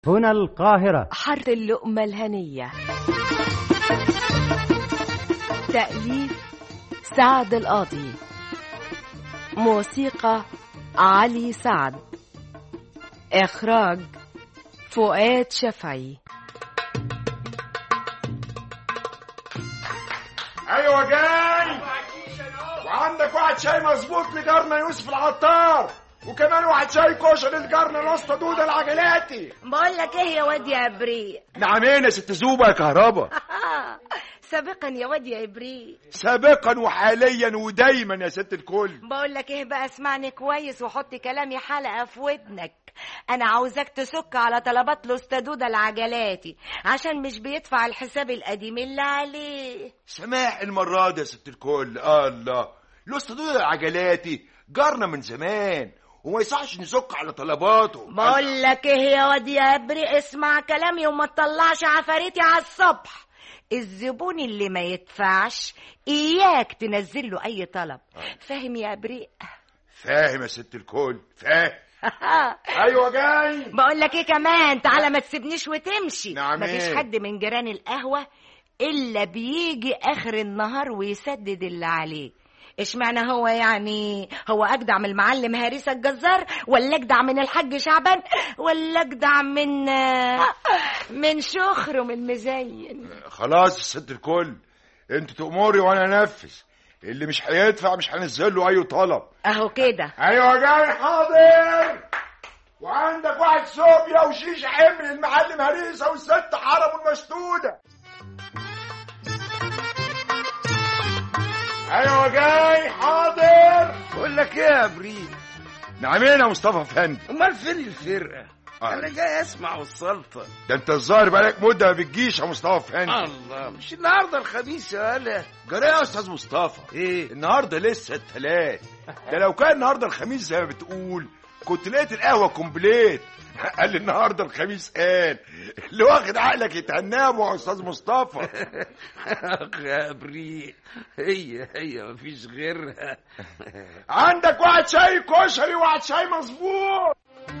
هنا القاهرة حر اللقمة الهنية تأليف سعد القاضي موسيقى علي سعد إخراج فؤاد شفعي ايوه جاي وعندك واحد شاي مظبوط لجارنا يوسف العطار وكمان واحد شاي كشري لجارنا الاسطى دوده العجلاتي بقول لك ايه يا واد يا ابريق نعمين يا ست زوبه يا كهربا سابقا يا واد يا ابريق سابقا وحاليا ودايما يا ست الكل بقول لك ايه بقى اسمعني كويس وحط كلامي حلقه في ودنك انا عاوزاك تسك على طلبات الاستاذ العجلاتي عشان مش بيدفع الحساب القديم اللي عليه سماح المرة دي يا ست الكل الله الاسطى دوده العجلاتي جارنا من زمان وما يصحش نسك على طلباته بقول لك ايه يا واد يا ابريق اسمع كلامي وما تطلعش عفاريتي على الصبح الزبون اللي ما يدفعش اياك تنزل له اي طلب فاهم يا ابريق فاهم يا ست الكل فاهم ايوه جاي بقول لك ايه كمان تعالى ما تسيبنيش وتمشي نعم مفيش إيه؟ حد من جيران القهوه الا بيجي اخر النهار ويسدد اللي عليه اشمعنى هو يعني هو اجدع من المعلم هاريسة الجزار ولا اجدع من الحاج شعبان ولا اجدع من من شخر ومن مزين خلاص يا ست الكل انت تأمري وانا انفذ اللي مش هيدفع مش هنزل له اي طلب اهو كده ايوه جاي حاضر وعندك واحد صوبيا وشيش حمل المعلم هريسه والست حرم المشدوده ايوه جاي حاضر بقول لك ايه يا بريد نعمين يا مصطفى فندم امال فين الفرقه آه. انا جاي اسمع والسلطه ده انت الظاهر بقالك مده ما بتجيش يا مصطفى فندم الله مش النهارده الخميس يا هلا جرى يا استاذ مصطفى ايه النهارده لسه التلات ده لو كان النهارده الخميس زي ما بتقول كنت لقيت القهوه كومبليت قال لي النهارده الخميس قال اللي واخد عقلك يتهناه يا استاذ مصطفى اخ يا بريد هي هي مفيش غيرها عندك واحد شاي كشري وواحد شاي مظبوط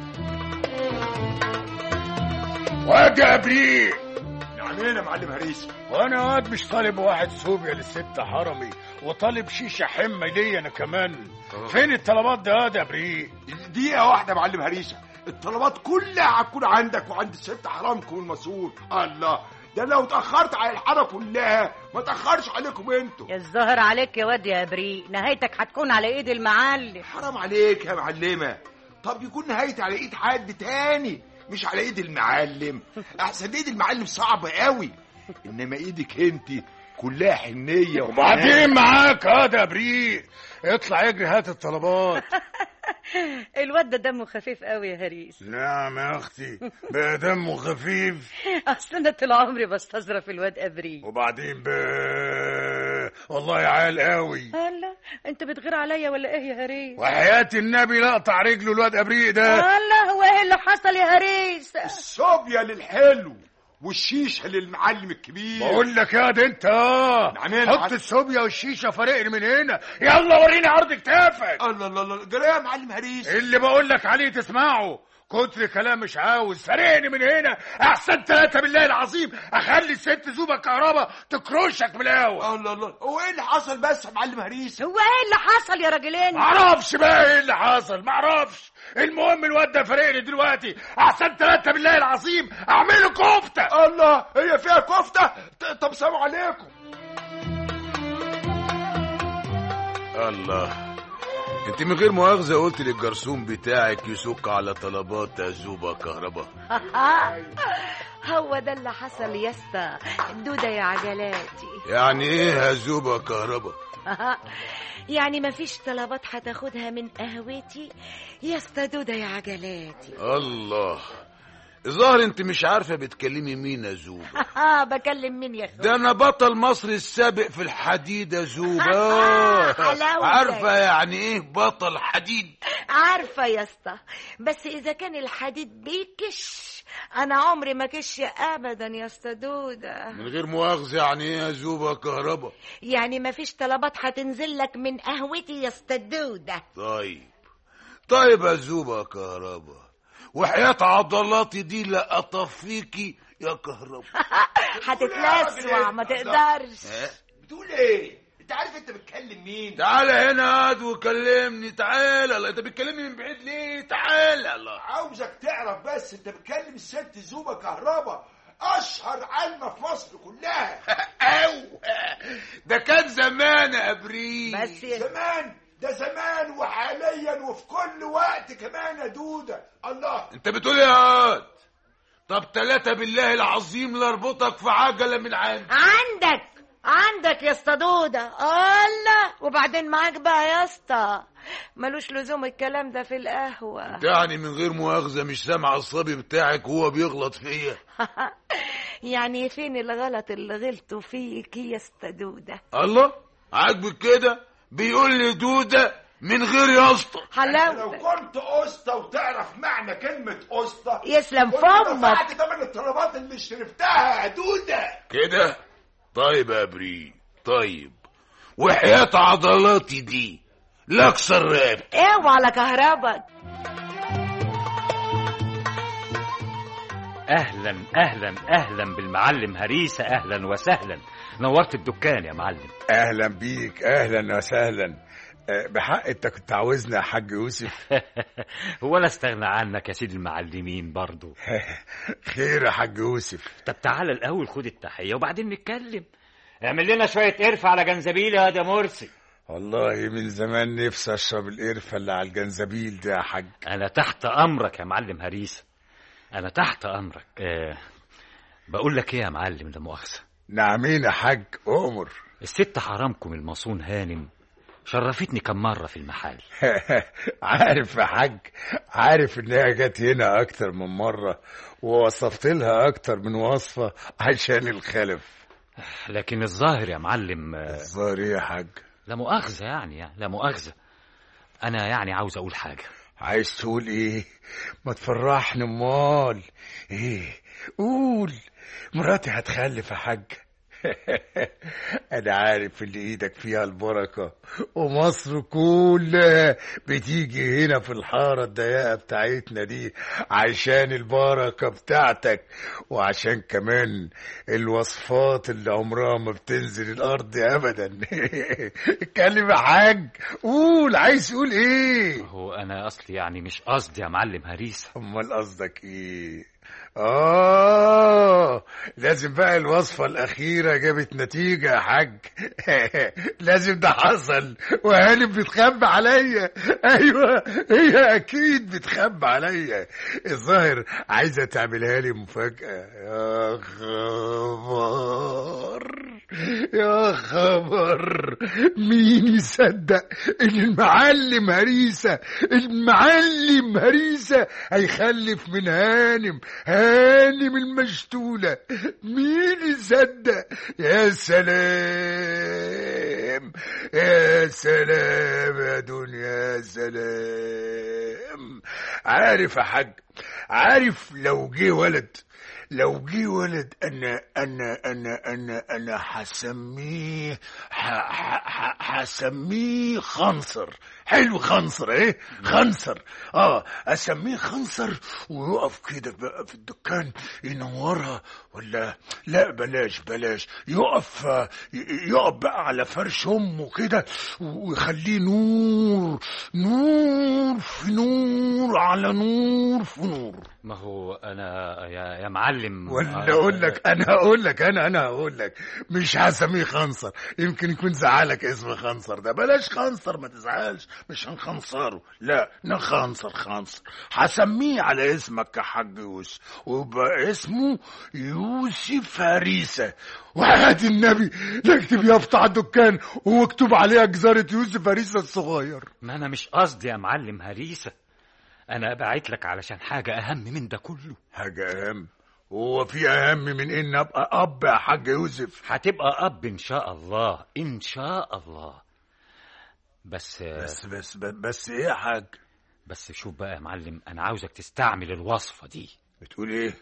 واد يا بريء نعمين يا معلم هريسه وانا واد مش طالب واحد صوبيا للست حرمي وطالب شيشه حمه ليا انا كمان فين الطلبات ده يا يا بريء دقيقة واحدة يا معلم هريسة الطلبات كلها هتكون عندك وعند الست حرامكم المسؤول الله ده لو اتأخرت على الحارة كلها ما تأخرش عليكم انتوا الظاهر عليك يا واد يا ابريق نهايتك هتكون على ايد المعلم حرام عليك يا معلمة طب يكون نهايتي على ايد حد تاني مش على ايد المعلم احسن ايد المعلم صعبة قوي انما ايدك انت كلها حنية وبعدين معاك هذا يا بريء اطلع اجري هات الطلبات الواد ده دمه خفيف قوي يا هريس نعم يا اختي بقى دمه خفيف اصل انا طول عمري بستظرف الواد ابريق وبعدين بقى والله عال قوي هلا انت بتغير عليا ولا ايه يا هريس وحياة النبي لا اقطع رجله الواد ابريق ده هلا هو ايه اللي حصل يا هريس الصوبيا للحلو والشيشة للمعلم الكبير بقول لك يا ده انت اه نعمين حط عاد. الصوبيا والشيشه فارقني من هنا يلا وريني عرض كتافك الله الله الله جرى يا معلم هريسة اللي بقول لك عليه تسمعه كتر كلام مش عاوز فارقني من هنا احسن ثلاثة بالله العظيم اخلي الست زوبة كهربا تكرشك من القهوة الله الله هو ايه اللي حصل بس يا معلم هريسة هو ايه اللي حصل يا راجلين معرفش بقى ايه اللي حصل معرفش المهم الواد ده فارقني دلوقتي احسن ثلاثة بالله العظيم اعمله كفتة الله هي فيها كفتة ط- طب سلام عليكم الله انت من غير مؤاخذه قلت للجرسون بتاعك يسك على طلبات عزوبه كهرباء هو ده اللي حصل يا اسطى دودة يا عجلاتي يعني ايه عزوبه كهرباء يعني مفيش طلبات هتاخدها من قهوتي يا اسطى دودة يا عجلاتي الله الظاهر انت مش عارفه بتكلمي مين يا زوبه اه بكلم مين يا اخويا ده انا بطل مصر السابق في الحديد يا زوبه حلاوتك. عارفه يعني ايه بطل حديد عارفة يا اسطى بس إذا كان الحديد بيكش أنا عمري ما كش أبدا يا اسطى دودة من غير مؤاخذه يعني ايه يا زوبه كهرباء يعني ما فيش طلبات هتنزل لك من قهوتي يا اسطى دودة طيب طيب يا زوبه كهرباء وحياة عضلاتي دي لا اطفيكي يا كهرباء هتتلسوع ما تقدرش بتقول ايه انت عارف انت بتكلم مين تعالى هنا قعد وكلمني تعالى الله انت بتكلمني من بعيد ليه تعالى الله عاوزك تعرف بس انت بتكلم الست زوبة كهربا اشهر علمة في مصر كلها او ده كان زمان يا ابريل بس زمان ده زمان وحاليا وفي كل وقت كمان يا دودة الله انت بتقول إيه يا واد طب تلاتة بالله العظيم لاربطك في عجلة من عندي عندك عندك يا اسطى دودة الله وبعدين معاك بقى يا اسطى ملوش لزوم الكلام ده في القهوة يعني من غير مؤاخذة مش سامع الصبي بتاعك وهو بيغلط فيا يعني فين الغلط اللي غلطوا فيك يا اسطى دودة الله عاجبك كده بيقول لي دودة من غير يا اسطى لو حلاوة كنت قسطة وتعرف معنى كلمة قسطة يسلم كنت فمك دفعت تمن الطلبات اللي شربتها يا دودة كده طيب يا بري طيب وحياة عضلاتي دي لا اكسر رقبتي اوعى على كهربك اهلا اهلا اهلا بالمعلم هريسه اهلا وسهلا نورت الدكان يا معلم اهلا بيك اهلا وسهلا أه، بحق انت كنت عاوزنا يا حاج يوسف هو لا استغنى عنك يا سيدي المعلمين برضو خير يا حاج يوسف طب تعالى الاول خد التحيه وبعدين نتكلم اعمل لنا شويه قرفه على جنزبيل يا ده مرسي والله من زمان نفسي اشرب القرفه اللي على الجنزبيل ده يا حاج انا تحت امرك يا معلم هريسه انا تحت امرك أه بقول لك ايه يا معلم لا مؤاخذه نعمين يا حاج امر الست حرامكم المصون هانم شرفتني كم مره في المحل عارف يا حاج عارف انها جت هنا اكتر من مره ووصفت لها اكتر من وصفه عشان الخلف لكن الظاهر يا معلم آه، الظاهر ايه يا حاج لا مؤاخذة يعني, يعني لا مؤاخذة أنا يعني عاوز أقول حاجة عايز تقول ايه ما تفرحني امال ايه قول مراتي هتخلف يا حاج انا عارف اللي ايدك فيها البركة ومصر كلها بتيجي هنا في الحارة الضيقة بتاعتنا دي عشان البركة بتاعتك وعشان كمان الوصفات اللي عمرها ما بتنزل الارض ابدا اتكلم يا حاج قول عايز تقول ايه هو أنا أصلي يعني مش قصدي يا معلم هريسة امال قصدك ايه اه لازم بقى الوصفة الأخيرة جابت نتيجة يا حاج لازم ده حصل وهانم بتخبي عليا أيوة هي أكيد بتخبي عليا الظاهر عايزة تعملها لي مفاجأة يا خبر يا خبر مين يصدق ان المعلم هريسة المعلم هريسة هيخلف من هانم هانم المشتولة مين يصدق يا سلام يا سلام يا دنيا يا سلام عارف يا حاج عارف لو جه ولد لو جه ولد انا انا انا انا انا هسميه ح- ح- ح- هسميه خنصر حلو خنصر ايه خنصر اه اسميه خنصر ويقف كده بقى في الدكان ينورها ولا لا بلاش بلاش يقف آه، ي- يقف بقى على فرش امه كده ويخليه نور نور في نور على نور في نور ما هو أنا يا, يا معلم ولا آه، اقول لك انا اقول لك انا انا اقول لك مش هسميه خنصر يمكن يكون زعلك اسم خنصر ده بلاش خنصر ما تزعلش مش هنخنصره لا نخنصر خنصر هسميه على اسمك يا حاج يوسف ويبقى اسمه يوسف هريسة وعاد النبي نكتب يافطة على الدكان ومكتوب عليها جزارة يوسف هريسة الصغير ما أنا مش قصدي يا معلم هريسة أنا بعت لك علشان حاجة أهم من ده كله حاجة أهم هو في أهم من إن أبقى أب يا حاج يوسف هتبقى أب إن شاء الله إن شاء الله بس بس بس بس, بس إيه يا حاج بس شوف بقى يا معلم أنا عاوزك تستعمل الوصفة دي بتقول ايه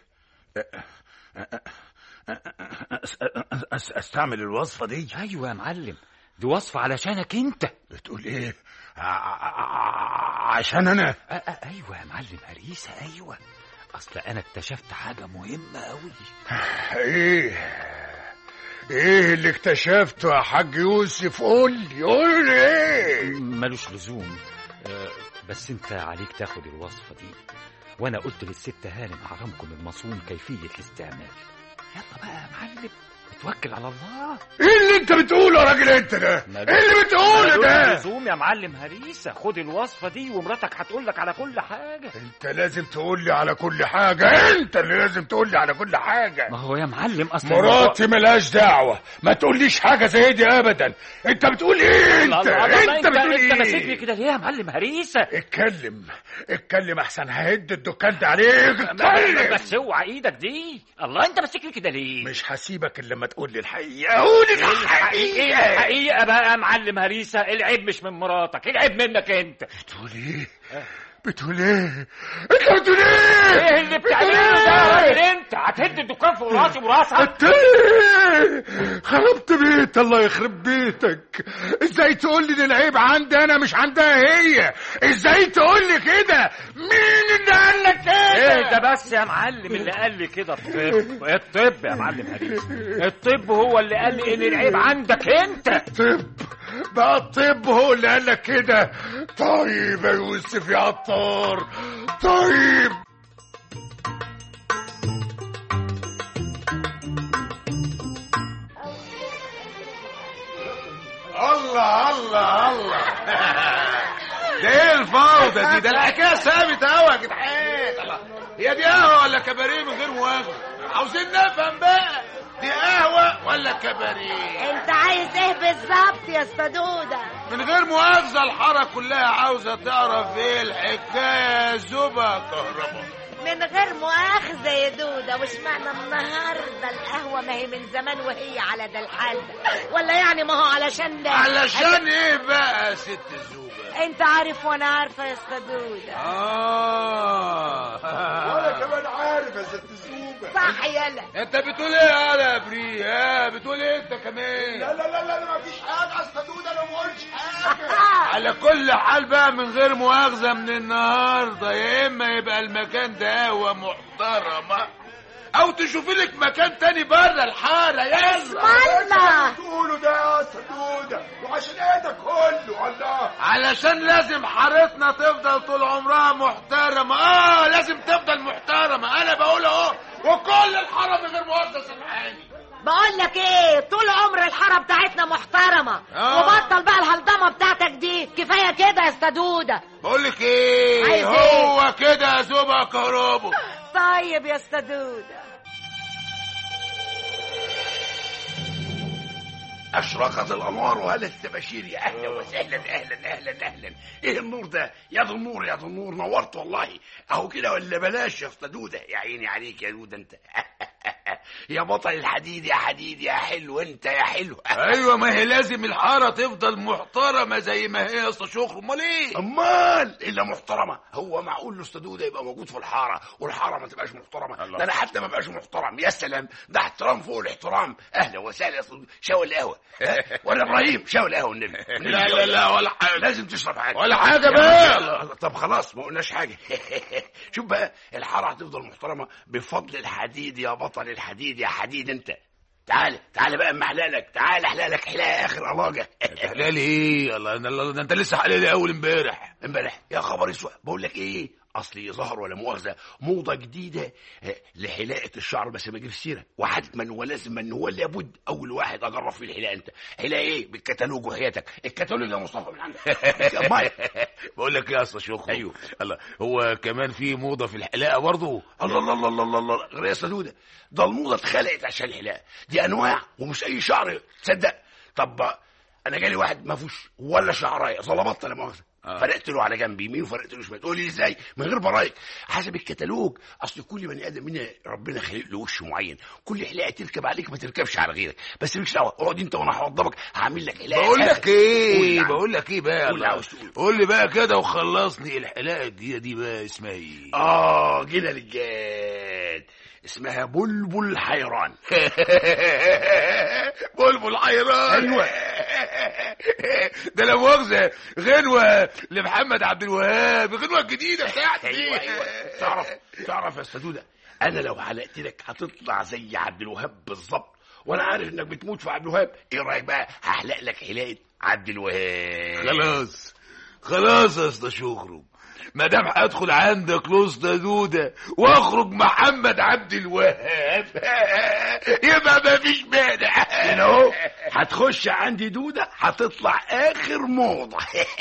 أس- أس- استعمل الوصفة دي أيوة يا معلم دي وصفة علشانك انت بتقول ايه ع- ع- عشان انا أ- أ- ايوه يا معلم هريسة ايوه اصل انا اكتشفت حاجة مهمة قوي ايه ايه اللي اكتشفته يا حاج يوسف قول لي قول لي ايه ملوش لزوم آه، بس انت عليك تاخد الوصفة دي وانا قلت للست هانم اعلمكم المصون كيفية الاستعمال يلا بقى يا معلم اتوكل على الله ايه اللي انت بتقوله يا راجل انت ده ايه اللي بتقوله ملوش ده لزوم يا معلم هريسة خد الوصفة دي ومراتك هتقول لك على كل حاجة انت لازم تقول لي على كل حاجة انت اللي لازم تقول لي على كل حاجة ما هو يا معلم اصل مراتي ملهاش دعوة ما تقوليش حاجة زي دي ابدا انت بتقول ايه الله انت الله الله انت انت بتقول انت ماسكني ايه كده ليه يا معلم هريسة اتكلم اتكلم احسن ههد الدكان ده عليك ما- ما- اتكلم بس اوعى ايدك دي الله انت ماسكني كده ليه مش هسيبك الا لما تقول لي الحقيقة قول الحقيقة الحقيقة بقى يا معلم هريسة العيب مش من مراتك العيب منك انت بتقول ايه بتقول ايه انت بتقول ايه ايه اللي بتعمله ده يا راجل انت هتهد الدكان فوق راسي وراسك انت ايه خربت بيت الله يخرب بيتك ازاي تقول لي ان العيب عندي انا مش عندها هي ازاي تقول لي كده مين اللي قال لك كده ايه ده بس يا معلم اللي قال لي كده الطب الطب يا معلم هريسة الطب هو اللي قال لي ان العيب عندك انت طب بقى الطب هو اللي قال لك كده طيب يا يوسف يا عطار طيب الله الله الله ده ايه الفوضى دي ده الحكايه ثابته قوي يا جدعان الله. هي دي قهوه ولا كباريه من غير مؤاخذه عاوزين نفهم بقى دي قهوه ولا كباريه انت عايز ايه بالظبط يا استدودة من غير مؤاخذه الحاره كلها عاوزه تعرف ايه الحكايه يا زوبه كهرباء من غير مؤاخذة يا دودة وش معنى النهاردة القهوة ما هي من زمان وهي على ده الحال ده ولا يعني ما هو علشان ده علشان ايه بقى يا ست زوبه انت عارف وانا عارفة يا استدودة اه وانا كمان عارف يا ست زوبة صح يلا انت بتقول ايه يا بري ها بتقول ايه انت كمان لا لا لا لا ما فيش حاجة استدود انا ما قلتش حاجة على كل حال بقى من غير مؤاخذة من النهاردة يا إما يبقى المكان ده قهوة محترمة أو تشوفي لك مكان تاني بره الحارة يلا الله تقولوا ده يا استدودة وعشان ايه ده كله الله علشان لازم حارتنا تفضل طول عمرها محترمة آه لازم تفضل محترمة أنا بقول أهو وكل الحارة من غير مؤاخذة سامحاني بقول لك ايه طول عمر الحاره بتاعتنا محترمه آه. وبطل بقى الهلضمه بتاعتك دي كفايه كده يا استدوده بقول لك إيه عايز إيه؟ هو كده يا زوبة كهربو طيب يا استدوده أشرقت الأنوار وهلت التباشير يا أهلا وسهلا أهلا أهلا أهلا إيه النور ده يا ذو النور يا ذو النور نورت والله أهو كده ولا بلاش يا أسطى دودة يا عيني عليك يا دودة أنت يا بطل الحديد يا حديد يا حلو أنت يا حلو ايوه ما هي لازم الحاره تفضل محترمه زي ما هي يا اسطى شكر امال ايه أمال إلا محترمة هو معقول له أستاذ دودة يبقى موجود في الحارة والحارة ما تبقاش محترمة الله. ده أنا حتى ما بقاش محترم يا سلام ده احترام فوق الاحترام أهلا وسهلا يا أستاذ شاول القهوة ها؟ ولا إبراهيم شاول القهوة النبي لا لا لا ولا حاجه لازم تشرب حاجة ولا حاجة يا بقى. الله، طب خلاص ما قلناش حاجة شوف بقى الحارة هتفضل محترمة بفضل الحديد يا بطل الحديد يا حديد انت تعال تعال بقى اما احلالك تعال احلالك حلاقة اخر علاجة حلال ايه الله ده ده انت لسه حلال اول امبارح امبارح يا خبر اسود بقول لك ايه اصلي ظهر ولا مؤاخذه موضه جديده آه، لحلاقه الشعر بس ما اجيب سيره وحتما ولازما هو لابد اول واحد اجرب فيه الحلاقه انت حلاقه ايه بالكتالوج وحياتك الكتالوج يا مصطفى من عندك أمال. بقول لك ايه يا اسطى شكر أيوه. الله هو كمان في موضه في الحلاقه برضه الله الله الله الله الله الله غير يا سدودة ده الموضة اتخلقت عشان الحلاقة دي أنواع ومش أي شعر تصدق طب أنا جالي واحد ما فيهوش ولا شعراية ظلمت لا مؤاخذة آه. فرقت له على جنب يمين وفرقت له شمال تقول لي ازاي من غير برايك حسب الكتالوج اصل كل بني ادم منا ربنا خلق له وش معين كل حلاقه تركب عليك ما تركبش على غيرك بس مالكش دعوه اقعد انت وانا هوضبك هعمل لك حلاقه بقول لك قول ايه نعم. بقول لك ايه بقى قول الله. عاوز تقول. قول لي بقى كده وخلصني الحلاقه الجديده دي بقى اسمها ايه اه جينا للجاد اسمها بلبل حيران بلبل حيران أيوة. ده لا مؤاخذة غنوة لمحمد عبد الوهاب غنوة جديدة بتاعتي ايوه ايوه تعرف تعرف يا استاذ انا لو حلقت لك هتطلع زي عبد الوهاب بالظبط وانا عارف انك بتموت في عبد الوهاب ايه رايك بقى هحلق لك حلاقه عبد الوهاب خلاص خلاص يا اسطى شكرو ما دام هدخل عندك لوسطى دودة واخرج محمد عبد الوهاب يبقى ما فيش مانع هنا اهو هتخش عندي دوده هتطلع اخر موضه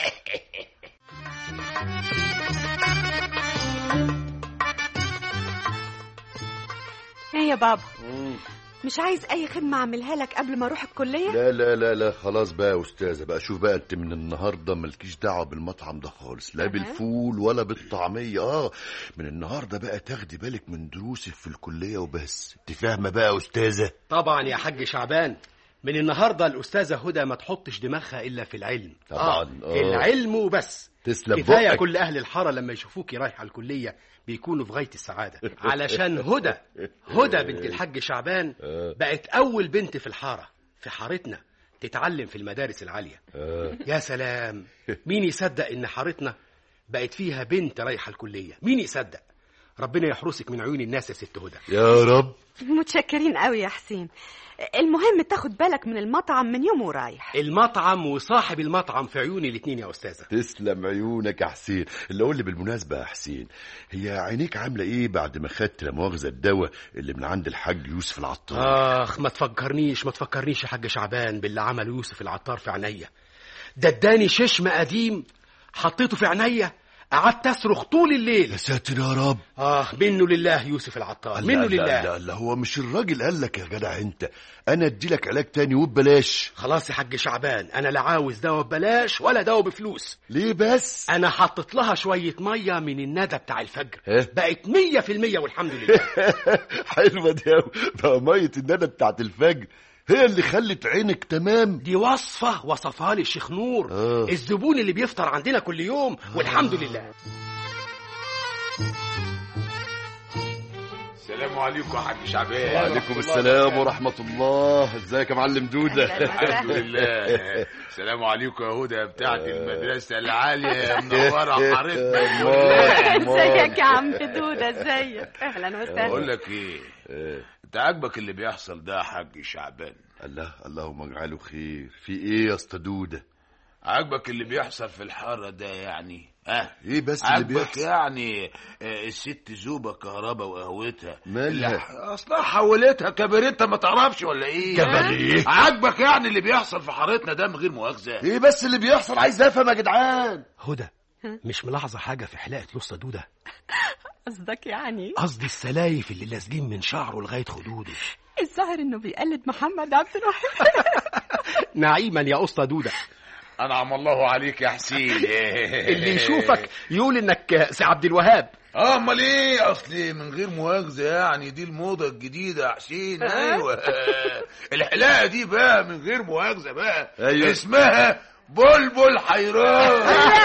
ايه يا بابا مش عايز اي خدمة اعملها لك قبل ما اروح الكلية لا لا لا لا خلاص بقى يا استاذه بقى شوف بقى انت من النهارده مالكيش دعوه بالمطعم ده خالص لا أها. بالفول ولا بالطعميه اه من النهارده بقى تاخدي بالك من دروسك في الكليه وبس انت فاهمه بقى يا استاذه طبعا يا حاج شعبان من النهارده الاستاذه هدى ما تحطش دماغها الا في العلم طبعاً، آه. آه. العلم وبس تسلم كفايه بقك. كل اهل الحاره لما يشوفوكي رايحه الكليه بيكونوا في غايه السعاده علشان هدى هدى بنت الحاج شعبان آه. بقت اول بنت في الحاره في حارتنا تتعلم في المدارس العاليه آه. يا سلام مين يصدق ان حارتنا بقت فيها بنت رايحه الكليه مين يصدق ربنا يحرسك من عيون الناس يا ست هدى يا رب متشكرين قوي يا حسين المهم تاخد بالك من المطعم من يوم ورايح المطعم وصاحب المطعم في عيون الاتنين يا استاذه تسلم عيونك يا حسين اللي قول لي بالمناسبه يا حسين هي عينيك عامله ايه بعد ما خدت لا مؤاخذه الدواء اللي من عند الحاج يوسف العطار اخ ما تفكرنيش ما تفكرنيش يا حاج شعبان باللي عمله يوسف العطار في عينيا ده اداني ششم قديم حطيته في عينيا قعدت اصرخ طول الليل يا ساتر يا رب اه منه لله يوسف العطار منه لا لا لله لا, لا هو مش الراجل قال لك يا جدع انت انا ادي لك علاج تاني وببلاش خلاص يا حاج شعبان انا لا عاوز دواء ببلاش ولا دواء بفلوس ليه بس انا حطيت لها شويه ميه من الندى بتاع الفجر إيه؟ بقت مية في المية والحمد لله حلوه دي أوي. بقى ميه الندى بتاعت الفجر هي اللي خلت عينك تمام دي وصفة وصفها لي الشيخ نور آه. الزبون اللي بيفطر عندنا كل يوم والحمد لله السلام عليكم يا حاج شعبان وعليكم السلام ورحمه الله ازيك يا معلم دوده الحمد لله السلام عليكم يا هدى بتاعت المدرسة العالية منورة حارتنا كلها ازيك يا عم دودة ازيك اهلا بقول وسهلا لك ايه انت عاجبك اللي بيحصل ده يا حاج شعبان الله اللهم اجعله خير في ايه يا اسطى دوده عاجبك اللي بيحصل في الحارة ده يعني ها ايه بس اللي عاجبك بيحصل يعني آه، الست زوبة كهربا وقهوتها مالها؟ اللي ح- اصلها حولتها كباريتا ما تعرفش ولا ايه كباريه؟ عاجبك يعني اللي بيحصل في حارتنا ده من غير مؤاخذة ايه بس اللي بيحصل عايز افهم يا جدعان هدى مش ملاحظة حاجة في حلاقة لسه دودة قصدك يعني قصدي السلايف اللي لازقين من شعره لغاية خدوده الظاهر انه بيقلد محمد عبد الوهاب نعيما يا أسطى دودة انعم الله عليك يا حسين اللي يشوفك يقول انك سي عبد الوهاب اه امال ايه اصل من غير مؤاخذه يعني دي الموضه الجديده يا حسين ايوه الحلاقه دي بقى من غير مؤاخذه بقى أيوة. اسمها بلبل حيران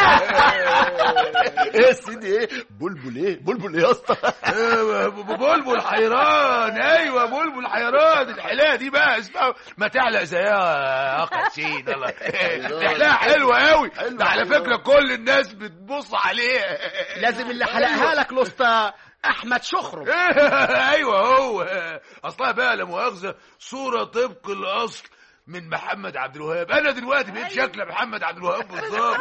ايه يا سيدي ايه بلبل ايه بلبل ايه يا اسطى آه، ب- ب- بلبل حيران ايوه بلبل حيران الحلاقه دي بقى اسمها ما تعلق زيها يا اخ حسين الله تحلاقه حلوه قوي ده على فكره كل الناس بتبص عليها لازم اللي حلقها لك لسطى أحمد شخرم ايوه هو اصلها بقى لا مؤاخذه صوره طبق الاصل من محمد عبد الوهاب انا دلوقتي بقيت شكل محمد عبد الوهاب بالظبط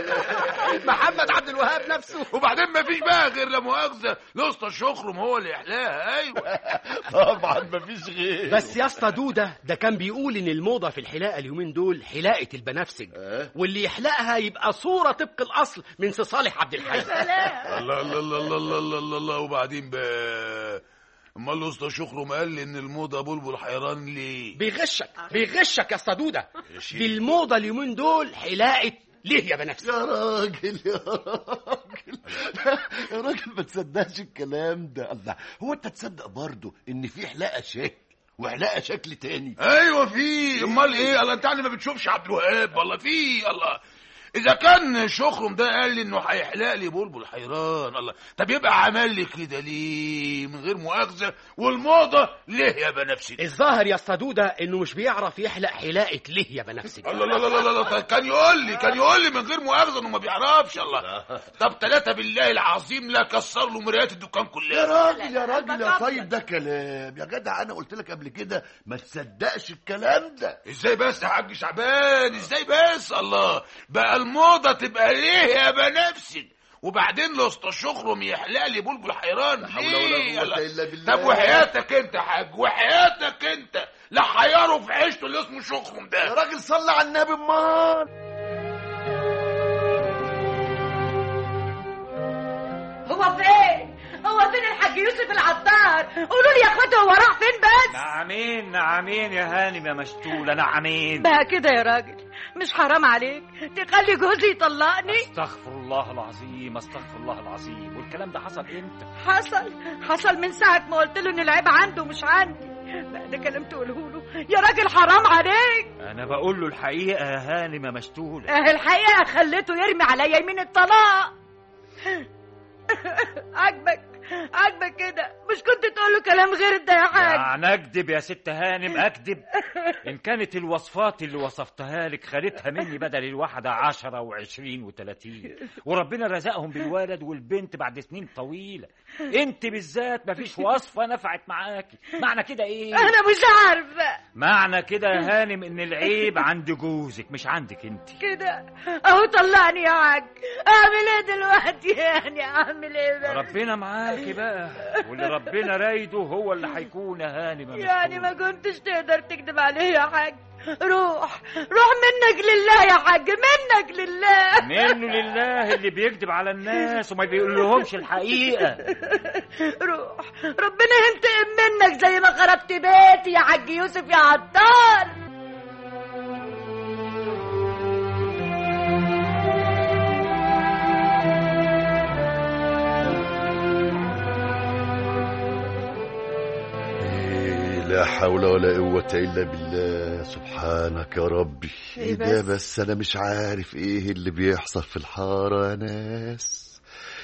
محمد عبد الوهاب نفسه وبعدين ما فيش بقى غير لا مؤاخذه لسطى الشخرم هو اللي يحلاها ايوه طبعا مفيش غير بس يا اسطى دوده ده كان بيقول ان الموضه في الحلاقه اليومين دول حلاقه البنفسج واللي يحلقها يبقى صوره طبق الاصل من سي صالح عبد الحي الله الله الله الله الله الله, الله, الله وبعدين بقى امال لسطى الشخرم قال لي ان الموضه بلبل حيران ليه بيغشك بيغشك يا اسطى دوده شيخ. دي الموضه اليومين دول حلاقه ليه يا بنفسج يا راجل يا راجل يا راجل ما تصدقش الكلام ده الله هو انت تصدق برضه ان في حلاقه شكل وحلاقه شكل تاني ايوه في امال ايه الله انت يعني ما بتشوفش عبد الوهاب والله في الله اذا كان شخرم ده قال لي انه هيحلق لي بلبل حيران الله طب يبقى عمل لي كده ليه من غير مؤاخذه والموضه ليه يا بنفسي الظاهر يا الصدودة انه مش بيعرف يحلق حلاقة ليه يا بنفسي الله لا لا لا لا لا كان يقول لي كان يقول لي من غير مؤاخذه انه ما بيعرفش الله طب ثلاثه بالله العظيم لا كسر له مرايات الدكان كلها يا راجل يا راجل يا طيب ده كلام يا جدع انا قلت لك قبل كده ما تصدقش الكلام ده ازاي بس يا حاج شعبان ازاي بس الله بقى الموضه تبقى ليه يا بنفسي وبعدين لو استشخرم يحلق لي بلبل حيران حول ولا ليه؟ قوة يلا. إلا بالله. طب وحياتك انت يا حاج وحياتك انت لا حيره في عيشته اللي اسمه شخرم يا ده راجل صلى على النبي امال هو فين هو فين الحاج يوسف العطار قولوا لي يا اخواتي هو راح فين بس نعمين نعمين يا هانم يا مشتولة نعمين بقى كده يا راجل مش حرام عليك تخلي جوزي يطلقني استغفر الله العظيم استغفر الله العظيم والكلام ده حصل امتى حصل حصل من ساعة ما قلت له ان العيب عنده مش عندي بقى ده كلام تقوله له يا راجل حرام عليك انا بقول له الحقيقة يا هانم يا مشتولة اه الحقيقة خليته يرمي عليا يمين الطلاق عاجبك عاجبك كده مش كنت تقول له كلام غير ده يا حاج يعني اكذب يا ست هانم اكذب ان كانت الوصفات اللي وصفتها لك خدتها مني بدل الواحدة عشرة وعشرين وتلاتين وربنا رزقهم بالولد والبنت بعد سنين طويلة انت بالذات مفيش وصفة نفعت معاكي معنى كده ايه انا مش عارفة معنى كده يا هانم ان العيب عند جوزك مش عندك انت كده اهو طلعني يا حاج اعمل ايه دلوقتي يعني اعمل ايه بقى ربنا معاكي بقى واللي ربنا رايده هو اللي هيكون يا هانم يا يعني مفتون. ما كنتش تقدر تكذب عليه يا حاج روح روح منك لله يا حاج منك لله منه لله اللي بيكذب على الناس وما بيقول لهمش الحقيقة روح ربنا ينتقم منك زي ما خربت بيتي يا حاج يوسف يا عطار إيه لا حول ولا قوة إلا بالله سبحانك يا ربي إيه إيه ده بس؟ بس أنا مش عارف إيه اللي بيحصل في الحارة يا ناس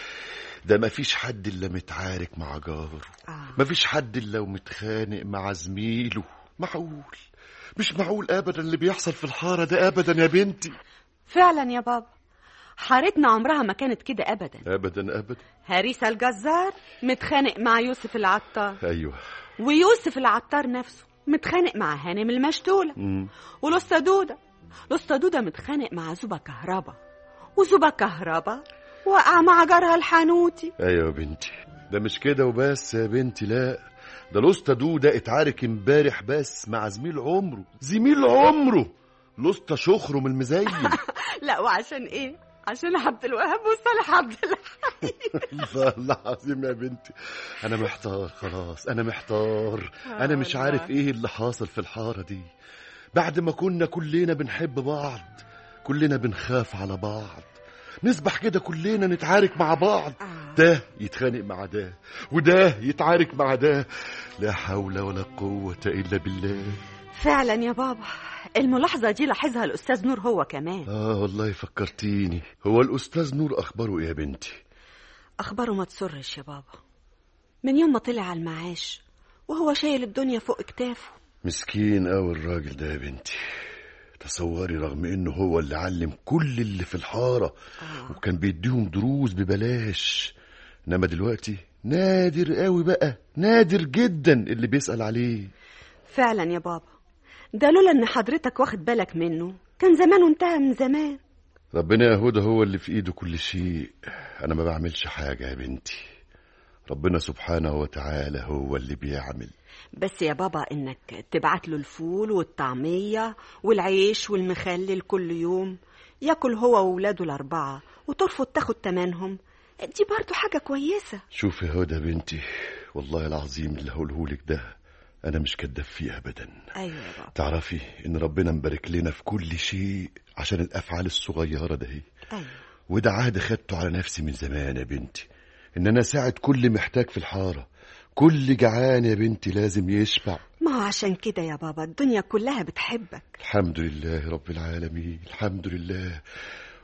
ده مفيش حد إلا متعارك مع جاره آه. مفيش حد إلا ومتخانق مع زميله معقول مش معقول أبدا اللي بيحصل في الحارة ده أبدا يا بنتي فعلا يا بابا حارتنا عمرها ما كانت كده ابدا أبدا أبدا هريسة الجزار متخانق مع يوسف العطار أيوه ويوسف العطار نفسه متخانق مع هانم المشتولة مم. ولسه دودة لسه دودة متخانق مع زوبة كهربا وزوبة كهربا وقع مع جارها الحانوتي ايوه يا بنتي ده مش كده وبس يا بنتي لا ده الاسطى ده اتعارك امبارح بس مع زميل عمره زميل عمره الاسطى شخرم المزين لا وعشان ايه عشان عبد الوهاب وصالح عبد الحي والله العظيم يا بنتي انا محتار خلاص انا محتار انا مش عارف ايه اللي حاصل في الحاره دي بعد ما كنا كلنا بنحب بعض كلنا بنخاف على بعض نسبح كده كلنا نتعارك مع بعض ده يتخانق مع ده وده يتعارك مع ده لا حول ولا قوة إلا بالله فعلا يا بابا الملاحظة دي لاحظها الأستاذ نور هو كمان آه والله فكرتيني هو الأستاذ نور أخباره إيه يا بنتي أخباره ما تسرش يا بابا من يوم ما طلع على المعاش وهو شايل الدنيا فوق كتافه مسكين أوي الراجل ده يا بنتي تصوري رغم انه هو اللي علم كل اللي في الحارة وكان بيديهم دروس ببلاش انما دلوقتي نادر قوي بقى نادر جدا اللي بيسأل عليه فعلا يا بابا ده لولا ان حضرتك واخد بالك منه كان زمانه انتهى من زمان ربنا يا هدى هو اللي في ايده كل شيء انا ما بعملش حاجة يا بنتي ربنا سبحانه وتعالى هو اللي بيعمل بس يا بابا انك تبعت له الفول والطعمية والعيش والمخلل كل يوم ياكل هو وولاده الأربعة وترفض تاخد تمنهم دي برضو حاجة كويسة شوفي يا هدى بنتي والله العظيم اللي هقولهولك ده انا مش كداب فيه ابدا أيوة يا بابا تعرفي ان ربنا مبارك لنا في كل شيء عشان الافعال الصغيره ده هي أيوة وده عهد خدته على نفسي من زمان يا بنتي ان انا اساعد كل محتاج في الحاره كل جعان يا بنتي لازم يشبع ما هو عشان كده يا بابا الدنيا كلها بتحبك الحمد لله رب العالمين الحمد لله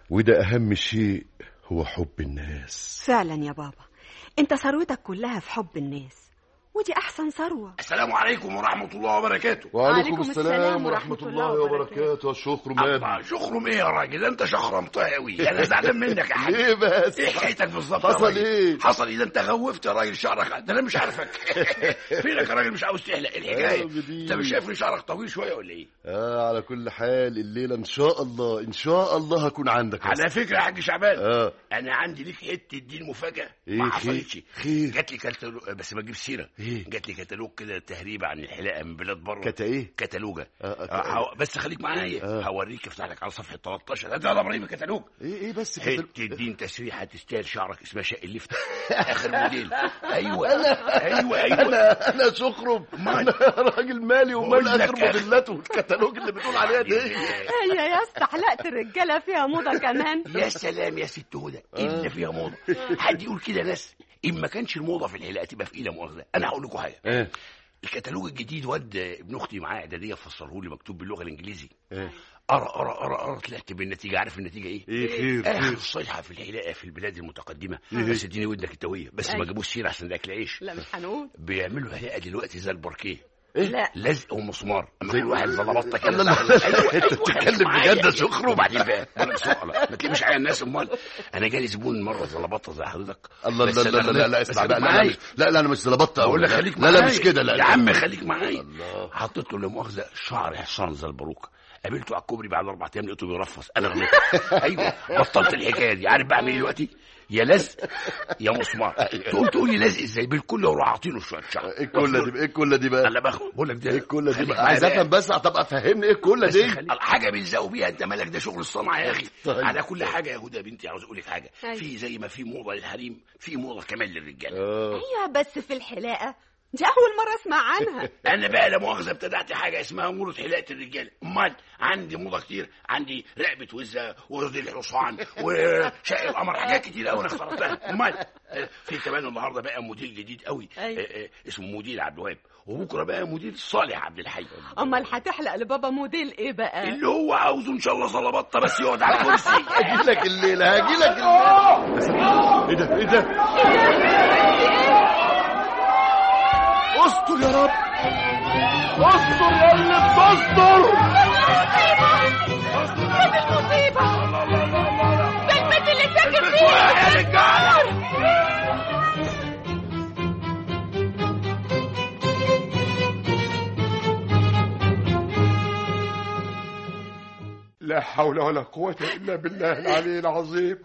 وده أهم شيء هو حب الناس فعلا يا بابا انت ثروتك كلها في حب الناس ودي احسن ثروه السلام عليكم ورحمه الله وبركاته وعليكم السلام ورحمة الله وبركاته شكر الله شخرم ايه يا راجل انت شخرمتها قوي انا زعلان منك يا حاج ليه بس ايه حكايتك بالظبط يا حصل راجل؟ ايه؟ حصل اذا انت غوفت يا راجل شعرك ده انا مش عارفك فينك يا راجل مش عاوز تحلق الحكايه آه، جديد. انت مش شايف ان شعرك طويل شويه ولا ايه اه على كل حال الليلة ان شاء الله ان شاء الله هكون عندك يا على فكره يا حاج شعبان اه انا عندي ليك حته دي المفاجاه إيه، ما خير؟ حصلتش خير؟ جات لي كتالوج بس ما تجيب سيره ايه جات لي كتالوج كده تهريبه عن الحلاقه من بلاد بره كتا ايه كتالوجه آه، آه، آه، هو- بس خليك معايا آه. هوريك افتح لك على صفحه 13 هات يا ابراهيم الكتالوج ايه ايه بس كتا- حته دين تسريحه تستاهل شعرك اسمها شق اللفت اخر موديل ايوه ايوه ايوه انا انا شكرم انا راجل مالي ومال بقول لك اخر موديلات والكتالوج اللي بتقول عليها دي هي يا اسطى حلقت الرجاله فيها موضه كمان يا سلام يا ست هدى الا فيها موضه حد يقول كده ناس ان ما كانش الموضه في الحلاقه تبقى في ايه لا مؤاخذه انا هقول لكم حاجه ايه الكتالوج الجديد واد ابن اختي معاه اعداديه فسره لي مكتوب باللغه الانجليزي ايه قرا قرا قرا قرا طلعت بالنتيجه عارف النتيجه ايه؟ ايه خير اخر خير صيحه في الحلاقه في البلاد المتقدمه إيه؟ بس اديني ودنك التويه بس ما أيوة. جابوش سيره عشان ده اكل عيش لا مش هنقول بيعملوا حلاقه دلوقتي زي الباركيه لا لزق ومسمار اما كل واحد زلبطه كده لا، لا، لا، أيوة، أنت أيوة، بتتكلم معايا. بجد يا شكرو؟ وبعدين بقى بقول لك سؤال ما تلمش عليا الناس امال انا جالي زبون مره زلبطه زي حضرتك الله بس لا لا أنا لا لا, لا بس اسمع خليك بقى لا لا معايا. مش لا لا انا مش زلبطه بقول لك خليك لا لا معايا. مش كده لا يا لا. عم خليك معايا الله حطيت له لا مؤاخذه شعر حصان زي الباروكه قابلته على الكوبري بعد اربع ايام لقيته بيرفص انا غلطت ايوه بطلت الحكايه دي عارف بعمل ايه دلوقتي يا لزق يا مسمار تقول تقول لي لازق ازاي بالكل وراح عاطيله شويه شعر ايه الكله دي ايه الكله دي بقى انا باخد بقول لك ده ايه الكله دي خليك بقى معايا عايز بقى. افهم بس طب فهمني ايه الكله بس دي خلي- حاجه بيلزقوا بيها انت مالك ده شغل الصنعه يا اخي طيب. على كل حاجه يا هدى يا بنتي عاوز اقول لك حاجه أيوة. في زي ما في موضه للحريم في موضه كمان للرجاله اه ايوه بس في الحلاقه دي اول مره اسمع عنها انا بقى لا مؤاخذه ابتدعت حاجه اسمها موضه حلاقه الرجال امال عندي موضه كتير عندي رقبه وزه ورجل الحصان وشق القمر حاجات كتير قوي انا اخترتها امال آه، في كمان النهارده بقى موديل جديد قوي أيوة. آه، آه، اسمه موديل عبد الوهاب وبكره بقى موديل صالح عبد الحي امال هتحلق لبابا موديل ايه بقى اللي هو عاوزه ان شاء الله صلبطه بس يقعد على الكرسي هاجي لك الليله هاجي لك الليله بس ايه ده ايه ده استر يا رب استر يا اللي بتستر لا حول ولا قوة إلا بالله العلي العظيم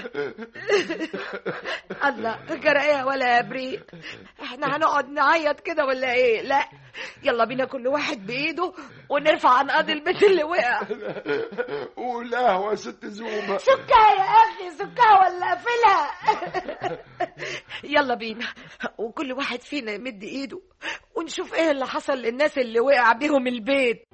الله جرى ايه ولا يا بريء احنا هنقعد نعيط كده ولا ايه لا يلا بينا كل واحد بايده ونرفع عن قاضي البيت اللي وقع والقهوة يا ست زوبة سكها يا اخي سكها ولا قافلها يلا بينا وكل واحد فينا يمد ايده ونشوف ايه اللي حصل للناس اللي وقع بيهم البيت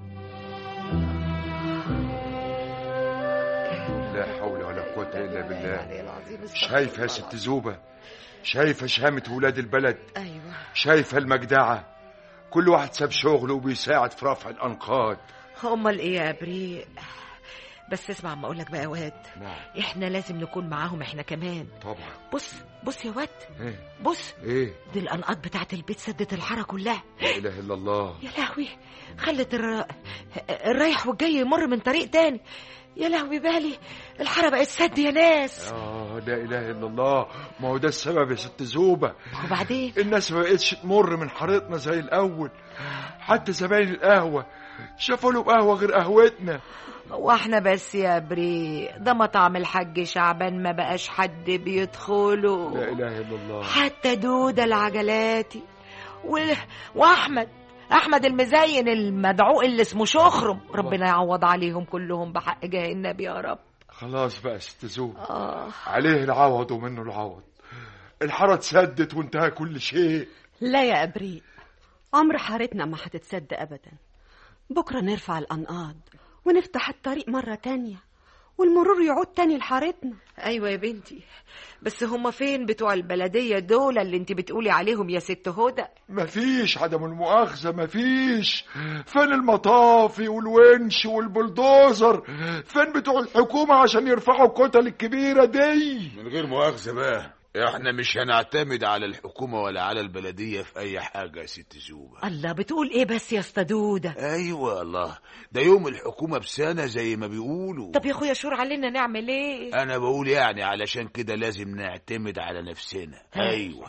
لا حول ولا قوة إلا بالله العلي العظيم استغفر شايفة يا الله ست زوبة شايفة شهامة ولاد البلد ايوه شايفة المجدعة كل واحد ساب شغله وبيساعد في رفع الأنقاض امال ايه يا بريء بس اسمع ما اقول لك بقى يا واد نعم احنا لازم نكون معاهم احنا كمان طبعا بص بص يا واد ايه بص ايه دي الانقاض بتاعت البيت سدت الحاره كلها لا اله الا الله يا لهوي خلت الر... الرايح والجاي يمر من طريق تاني يا لهوي بالي الحاره بقت سد يا ناس اه لا اله الا الله ما هو ده السبب يا ست زوبة وبعدين الناس ما بقتش تمر من حارتنا زي الاول حتى زباين القهوة شافوا له قهوة غير قهوتنا واحنا بس يا بري ده مطعم الحاج شعبان ما بقاش حد بيدخله لا اله الا الله حتى دودة العجلاتي و... واحمد احمد المزين المدعو اللي اسمه شخرم ربنا يعوض عليهم كلهم بحق جاه النبي يا رب خلاص بقى يا ست زوبة آه. عليه العوض ومنه العوض الحارة اتسدت وانتهى كل شيء لا يا ابريء عمر حارتنا ما هتتسد ابدا بكره نرفع الانقاض ونفتح الطريق مره تانية والمرور يعود تاني لحارتنا ايوه يا بنتي بس هما فين بتوع البلديه دول اللي انت بتقولي عليهم يا ست هدى مفيش عدم المؤاخذة مفيش فين المطافي والونش والبلدوزر فين بتوع الحكومة عشان يرفعوا الكتل الكبيرة دي من غير مؤاخذة بقى احنا مش هنعتمد على الحكومة ولا على البلدية في اي حاجة يا ست زوبة الله بتقول ايه بس يا اسطى دوده ايوه الله ده يوم الحكومة بسنة زي ما بيقولوا طب يا اخويا شور علينا نعمل ايه انا بقول يعني علشان كده لازم نعتمد على نفسنا ايوه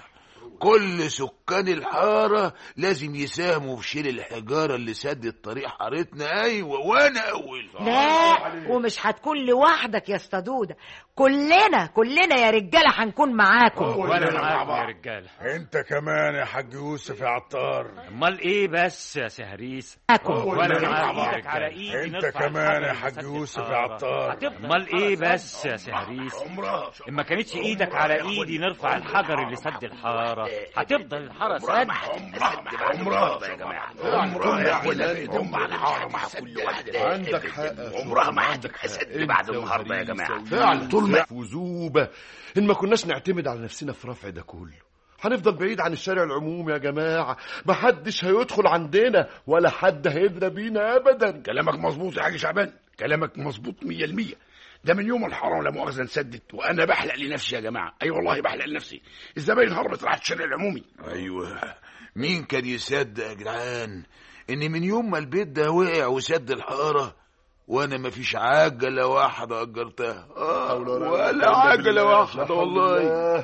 كل سكان الحارة لازم يساهموا في شيل الحجارة اللي سدت طريق حارتنا ايوه وانا اول لا ومش هتكون لوحدك يا اسطى دوده كلنا كلنا يا رجاله هنكون معاكم وانا معاكم يا رجاله انت كمان يا حاج يوسف يا عطار امال ايه بس يا سهريس معاكم وانا معاك معاك. ايدك على ايدي انت نرفع كمان يا الحجر حاج اللي يوسف سد يا الحارة. عطار امال ايه بس يا سهريس عمرها ان ما كانتش ايدك على ايدي نرفع الحجر اللي سد الحاره هتفضل الحاره سد عمرها عمرها يا جماعه عمرها يا اخوانا هم على الحاره مع كل واحده عندك حق عمرها ما هتبقى سد بعد النهارده يا جماعه فعلا طول ما وزوبة ان ما كناش نعتمد على نفسنا في رفع ده كله هنفضل بعيد عن الشارع العمومي يا جماعة محدش هيدخل عندنا ولا حد هيدرى بينا أبدا كلامك مظبوط يا حاج شعبان كلامك مظبوط 100% ده من يوم الحرام لا مؤاخذه انسدت وانا بحلق لنفسي يا جماعه اي أيوة والله بحلق لنفسي الزباين هربت راحت الشارع العمومي ايوه مين كان يصدق يا جدعان ان من يوم ما البيت ده وقع وسد الحاره وانا ما فيش عجله واحده اجرتها آه ولا عجله واحده والله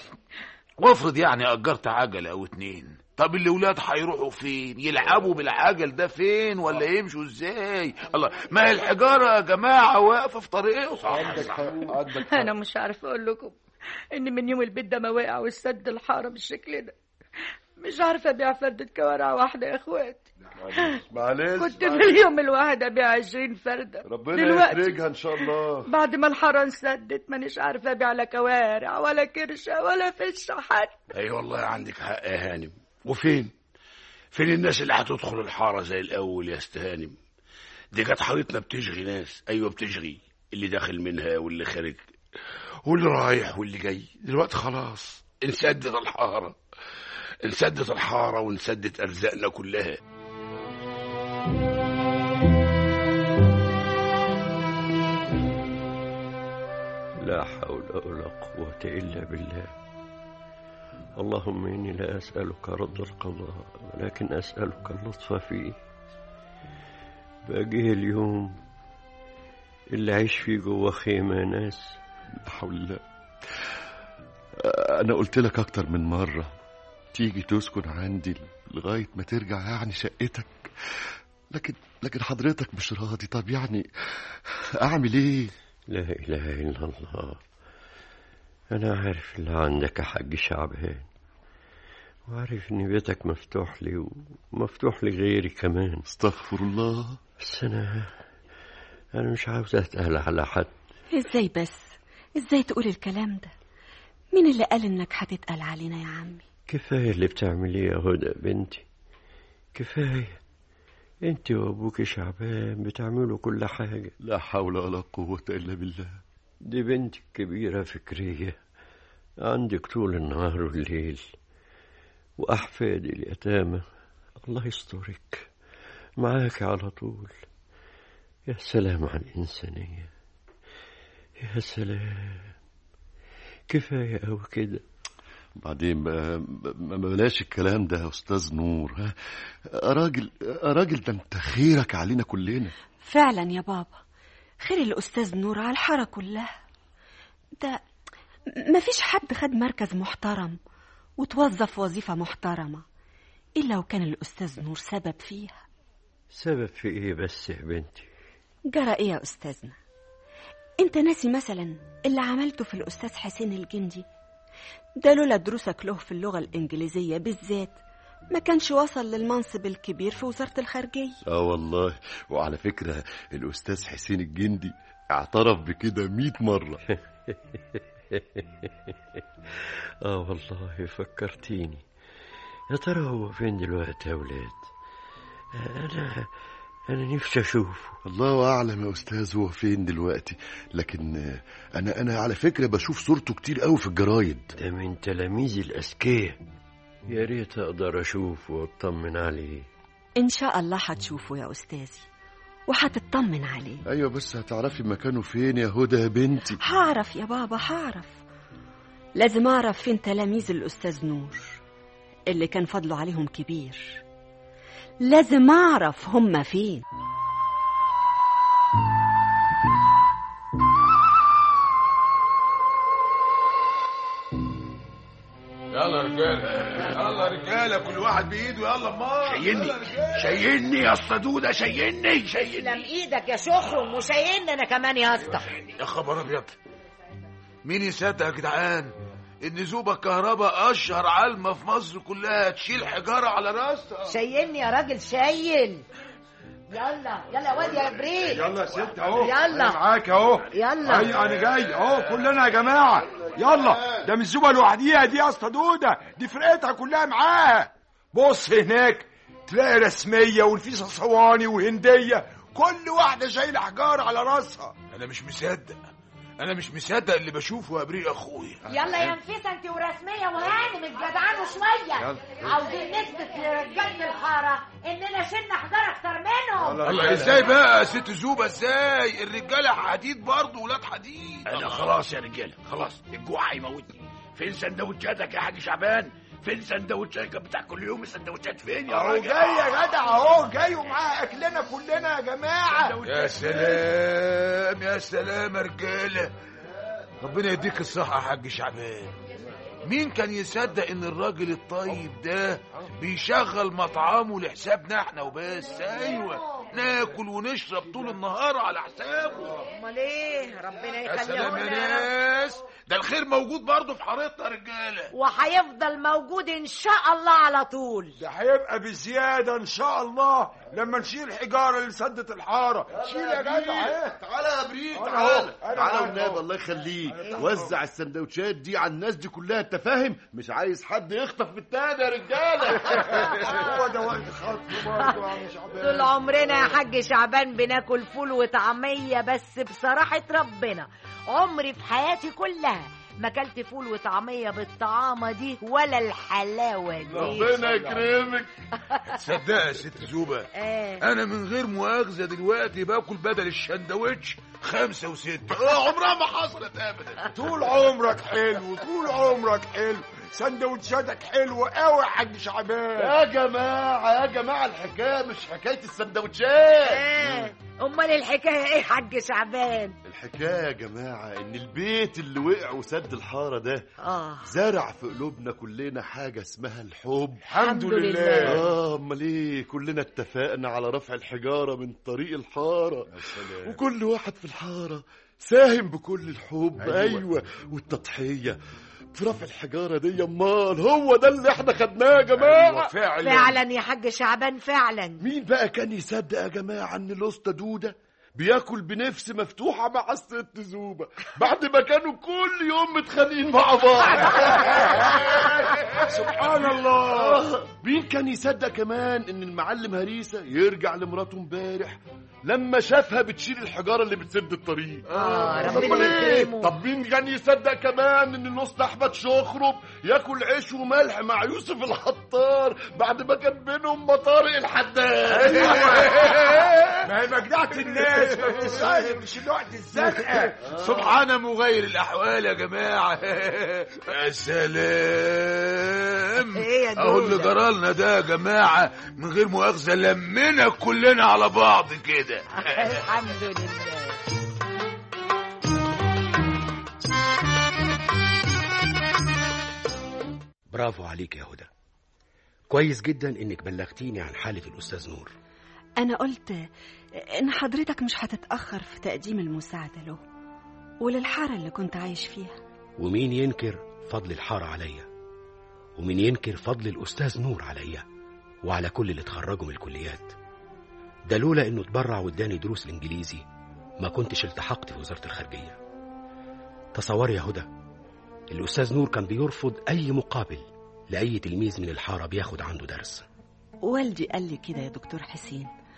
وافرض يعني اجرت عجله او اتنين طب الاولاد هيروحوا فين يلعبوا بالعجل ده فين ولا يمشوا ازاي الله ما هي الحجاره يا جماعه واقفه في طريقهم عندك حق عندك حق انا مش عارفه اقول لكم ان من يوم البيت ده ما وقع والسد الحاره بالشكل ده مش عارفه ابيع فردة كوارع واحده يا اخواتي معلش كنت في اليوم الواحد ابيع عشرين فرده ربنا دلوقتي يفرجها ان شاء الله بعد ما الحاره انسدت مانيش عارفه ابيع لا كوارع ولا كرشه ولا فشه حتى اي أيوة والله عندك حق يا هانم وفين فين الناس اللي هتدخل الحاره زي الاول يا استهانم دي كانت حارتنا بتشغي ناس ايوه بتشغي اللي داخل منها واللي خارج واللي رايح واللي جاي دلوقتي خلاص انسدت الحاره انسدت الحاره وانسدت ارزاقنا كلها لا حول ولا قوة إلا بالله اللهم إني لا أسألك رد القضاء ولكن أسألك اللطف فيه باجيه اليوم اللي عيش فيه جوه خيمة ناس لا حول الله انا قلت لك اكتر من مرة تيجي تسكن عندي لغاية ما ترجع يعني شقتك لكن لكن حضرتك مش راضي طب يعني اعمل ايه لا إله إلا الله أنا عارف اللي عندك يا حاج شعبان وعارف إن بيتك مفتوح لي ومفتوح لغيري كمان استغفر الله بس أنا أنا مش عاوز أتقل على حد ازاي بس ازاي تقول الكلام ده مين اللي قال انك هتتقل علينا يا عمي كفاية اللي بتعمليه يا هدى بنتي كفاية انت وابوك شعبان بتعملوا كل حاجة لا حول ولا قوة الا بالله دي بنتك كبيرة فكرية عندك طول النهار والليل وأحفادي اليتامى الله يسترك معاك على طول يا سلام على الإنسانية يا سلام كفاية أوي كده بعدين ما, ما ما بلاش الكلام ده يا استاذ نور ها راجل راجل ده انت خيرك علينا كلنا فعلا يا بابا خير الأستاذ نور على الحارة كلها ده مفيش حد خد مركز محترم وتوظف وظيفة محترمة إلا وكان الأستاذ نور سبب فيها سبب في إيه بس يا بنتي جرى إيه يا أستاذنا أنت ناسي مثلا اللي عملته في الأستاذ حسين الجندي ده لولا دروسك له في اللغة الإنجليزية بالذات ما كانش وصل للمنصب الكبير في وزارة الخارجية اه والله وعلى فكرة الأستاذ حسين الجندي اعترف بكده مئة مرة آه والله فكرتيني يا ترى هو فين دلوقتي يا ولاد أنا أنا نفسي أشوفه الله أعلم يا أستاذ هو فين دلوقتي لكن آه، أنا أنا على فكرة بشوف صورته كتير قوي في الجرايد ده من تلاميذ الأذكياء يا ريت أقدر أشوفه وأطمن عليه إن شاء الله هتشوفه يا أستاذي وهتطمن عليه أيوة بس هتعرفي مكانه فين يا هدى يا بنتي هعرف يا بابا هعرف لازم أعرف فين تلاميذ الأستاذ نور اللي كان فضله عليهم كبير لازم أعرف هم فين يلا يا رجاله يلا يا رجاله كل واحد بايده يلا امال شيلني يلا يا رجالة. شيلني يا اسطى دوده شيلني شيلني تسلم ايدك يا شخرم وشايلني انا كمان يا اسطى يا خبر ابيض مين يصدق يا جدعان ان زوبة الكهرباء اشهر علمة في مصر كلها تشيل حجارة على راسها شايلني يا راجل شايل يلا يلا يا واد يا بريك يلا يا ست اهو يلا. أنا معاك اهو يلا. اي انا جاي اهو كلنا يا جماعه يلا ده مش زوبه لوحديها دي يا اسطى دوده دي فرقتها كلها معاها بص هناك تلاقي رسميه ونفيسه صواني وهنديه كل واحده شايله حجار على راسها انا مش مصدق انا مش مصدق اللي بشوفه يا بريء اخويا يلا يا نفيسه انت ورسميه وهانم الجدعان شويه عاوزين نثبت لرجاله الحاره اننا شلنا حجار اكتر منهم الله ازاي بقى يا ست زوبة ازاي الرجاله حديد برضه ولاد حديد انا خلاص يا رجاله خلاص الجوع هيموتني فين سندوتشاتك يا حاج شعبان فين سندوتشاتك بتاع كل يوم السندوتشات فين يا اهو راجل جاي يا جدع اهو جاي ومعاه اكلنا كلنا يا جماعه يا سلام يا سلام يا رجاله ربنا يديك الصحة يا حاج شعبان مين كان يصدق ان الراجل الطيب ده بيشغل مطعمه لحسابنا احنا وبس ايوه ناكل ونشرب طول النهار على حسابه امال ايه ربنا يا سلام يا يخليهم لنا يا رب. ناس ده الخير موجود برضه في حارتنا يا رجاله وهيفضل موجود ان شاء الله على طول ده هيبقى بزياده ان شاء الله لما نشيل الحجاره اللي سدت الحاره شيل يا جدع اهي تعالى يا بريك أنا تعالى أهو، أنا تعالى معاك والنبي أهو. الله يخليك وزع السندوتشات دي على الناس دي كلها انت فاهم مش عايز حد يخطف بالتاني يا رجاله هو ده وقت خطه برضه يا عم شعبان طول عمرنا يا حاج شعبان بناكل فول وطعمية بس بصراحة ربنا عمري في حياتي كلها ما اكلت فول وطعمية بالطعامة دي ولا الحلاوة دي ربنا يكرمك تصدق يا ست زوبة آه. انا من غير مؤاخذة دلوقتي باكل بدل الشندوتش خمسة وستة اه عمرها ما حصلت ابدا طول عمرك حلو طول عمرك حلو سندوتشاتك حلوه قوي يا حاج شعبان يا جماعه يا جماعه الحكايه مش حكايه السندوتشات آه. امال الحكاية ايه حاج شعبان الحكايه يا جماعه ان البيت اللي وقع وسد الحاره ده اه زرع في قلوبنا كلنا حاجه اسمها الحب الحمد لله. لله اه امال ايه كلنا اتفقنا على رفع الحجاره من طريق الحاره وكل واحد في الحاره ساهم بكل الحب أيوة. ايوه, أيوة. والتضحيه في رفع الحجاره دي امال هو ده اللي احنا خدناه يا جماعه أيوة فعلا فعلا يا حاج شعبان فعلا مين بقى كان يصدق يا جماعه ان الاسطى دوده بياكل بنفس مفتوحه مع الست زوبه بعد ما كانوا كل يوم متخانقين مع بعض سبحان الله مين كان يصدق كمان ان المعلم هريسه يرجع لمراته امبارح لما شافها بتشيل الحجاره اللي بتسد الطريق اه طب ربنا ليه؟ يكرمه طب مين كان يصدق كمان ان الاسطى احمد شخرب ياكل عيش وملح مع يوسف الحطار بعد ما كان بينهم مطارق الحداد ما هي مجدعة الناس ما بتسأل مش الوقت الزنقة سبحان مغير الاحوال يا جماعه يا سلام إيه يا اهو اللي دودة؟ جرالنا ده يا جماعه من غير مؤاخذه لمنا كلنا على بعض كده الحمد لله برافو عليك يا هدى كويس جدا انك بلغتيني عن حالة الأستاذ نور أنا قلت إن حضرتك مش هتتأخر في تقديم المساعدة له وللحارة اللي كنت عايش فيها ومين ينكر فضل الحارة عليا ومين ينكر فضل الأستاذ نور عليا وعلى كل اللي اتخرجوا من الكليات ده لولا انه اتبرع واداني دروس الانجليزي ما كنتش التحقت في وزارة الخارجية تصوري يا هدى الأستاذ نور كان بيرفض أي مقابل لأي تلميذ من الحارة بياخد عنده درس والدي قال لي كده يا دكتور حسين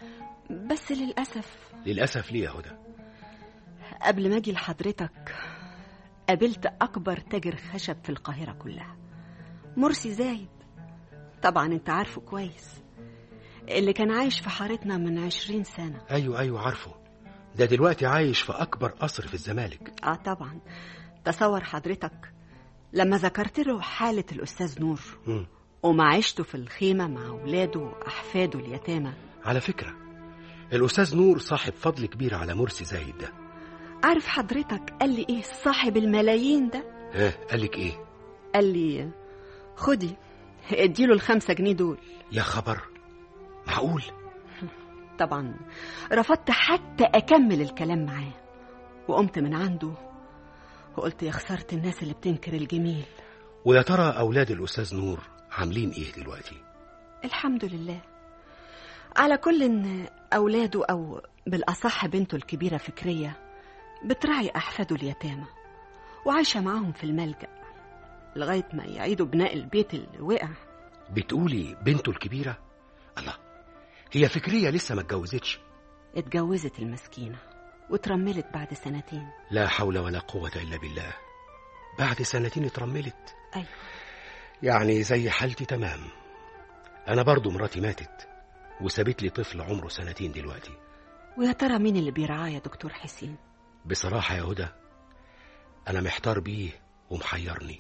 بس للأسف للأسف ليه يا هدى قبل ما أجي لحضرتك قابلت أكبر تاجر خشب في القاهرة كلها مرسي زايد طبعا أنت عارفه كويس اللي كان عايش في حارتنا من عشرين سنة أيوة أيوة عارفه ده دلوقتي عايش في أكبر قصر في الزمالك آه طبعا تصور حضرتك لما ذكرت له حالة الأستاذ نور مم. ومعيشته في الخيمة مع أولاده وأحفاده اليتامى على فكرة الأستاذ نور صاحب فضل كبير على مرسي زايد ده عارف حضرتك قال لي إيه صاحب الملايين ده ها قالك إيه قال لي خدي اديله الخمسة جنيه دول يا خبر معقول طبعا رفضت حتى أكمل الكلام معاه وقمت من عنده وقلت يا خسارة الناس اللي بتنكر الجميل ويا ترى أولاد الأستاذ نور عاملين إيه دلوقتي الحمد لله على كل إن أولاده أو بالأصح بنته الكبيرة فكرية بتراعي أحفاده اليتامى وعايشة معاهم في الملجأ لغاية ما يعيدوا بناء البيت اللي وقع بتقولي بنته الكبيرة الله هي فكرية لسه ما اتجوزتش اتجوزت المسكينة وترملت بعد سنتين لا حول ولا قوة إلا بالله بعد سنتين اترملت أيوة يعني زي حالتي تمام أنا برضو مراتي ماتت وسابت لي طفل عمره سنتين دلوقتي ويا ترى مين اللي بيرعاه يا دكتور حسين بصراحة يا هدى أنا محتار بيه ومحيرني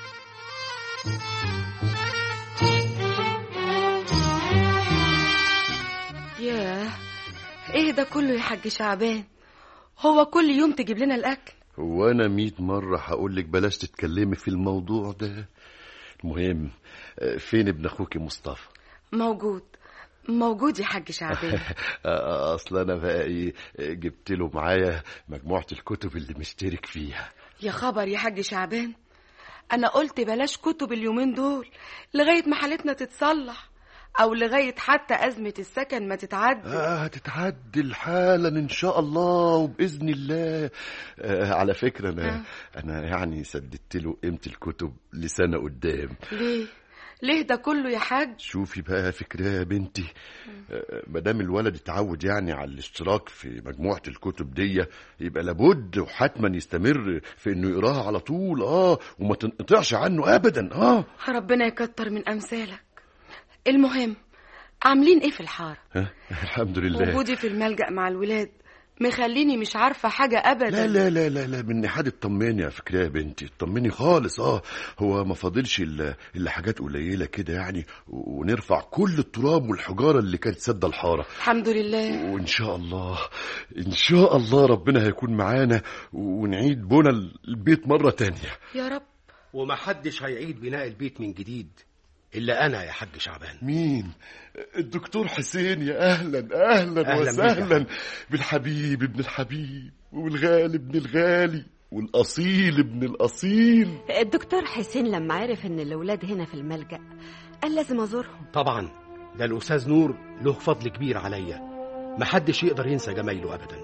ياه ايه ده كله يا حاج شعبان هو كل يوم تجيب لنا الاكل هو انا ميت مرة هقول لك بلاش تتكلمي في الموضوع ده المهم آه، فين ابن اخوك مصطفى موجود موجود يا حاج شعبان آه، اصل انا بقى ايه آه، جبت له معايا مجموعة الكتب اللي مشترك فيها يا خبر يا حاج شعبان انا قلت بلاش كتب اليومين دول لغايه ما حالتنا تتصلح او لغايه حتى ازمه السكن ما تتعدي آه هتتعدل حالا ان شاء الله وباذن الله آه على فكره انا آه. انا يعني سددت له قيمه الكتب لسنه قدام ليه ليه ده كله يا حاج شوفي بقى فكرة يا بنتي ما دام الولد اتعود يعني على الاشتراك في مجموعة الكتب دي يبقى لابد وحتما يستمر في انه يقراها على طول اه وما تنقطعش عنه ابدا اه ربنا يكتر من امثالك المهم عاملين ايه في الحاره ها؟ الحمد لله وجودي في الملجأ مع الولاد مخليني مش عارفة حاجة أبدا لا لا لا لا لا من ناحية اطمني يا فكرة يا بنتي اطمني خالص اه هو ما فاضلش الا الا حاجات قليلة كده يعني و- ونرفع كل التراب والحجارة اللي كانت سد الحارة الحمد لله وان شاء الله ان شاء الله ربنا هيكون معانا ونعيد بنا البيت مرة تانية يا رب ومحدش هيعيد بناء البيت من جديد إلا أنا يا حاج شعبان مين الدكتور حسين يا اهلا اهلا, أهلاً بك يا وسهلا حبيبي. بالحبيب ابن الحبيب والغالي ابن الغالي والاصيل ابن الاصيل الدكتور حسين لما عرف ان الاولاد هنا في الملجأ قال لازم ازورهم طبعا ده الأستاذ نور له فضل كبير عليا محدش يقدر ينسى جمايله أبدا